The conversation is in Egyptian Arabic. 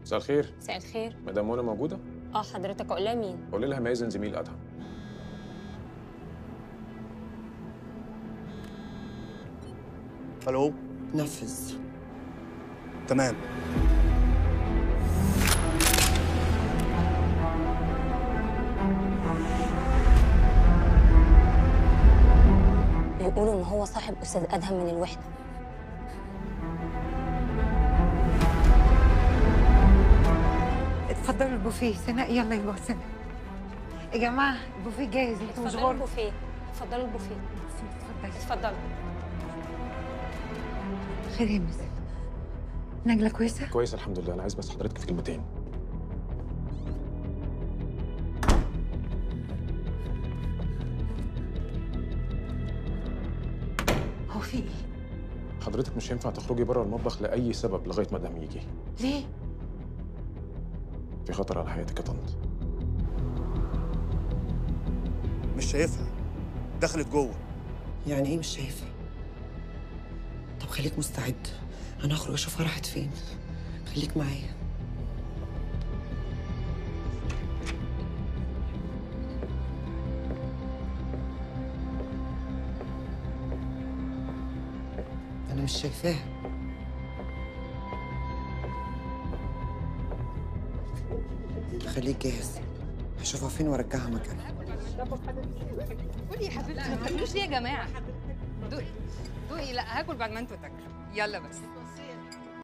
مساء الخير مساء الخير مدام منى موجوده اه حضرتك اقول مين قول لها مازن زميل ادهم الو نفذ تمام بيقولوا ان هو صاحب استاذ ادهم من الوحده اتفضلوا البوفيه سناء يلا يلا سناء يا جماعه البوفيه جاهز انتوا مش اتفضلوا غرب البوفيه اتفضلوا البوفيه اتفضلي اتفضلوا خير يا مازن نجلة كويسة؟ كويس الحمد لله انا عايز بس حضرتك في كلمتين هو في ايه؟ حضرتك مش هينفع تخرجي بره المطبخ لاي سبب لغايه ما ادهم يجي ليه؟ في خطر على حياتك يا طنط مش شايفها دخلت جوه يعني ايه مش شايفة؟ طب خليك مستعد انا هخرج اشوفها راحت فين خليك معايا انا مش شايفاها خليك جاهز هشوفها فين وارجعها مكانها قولي يا حبيبتي ما بتاكلوش ليه يا جماعه دوقي دوقي لا هاكل بعد ما انتوا تاكلوا يلا بس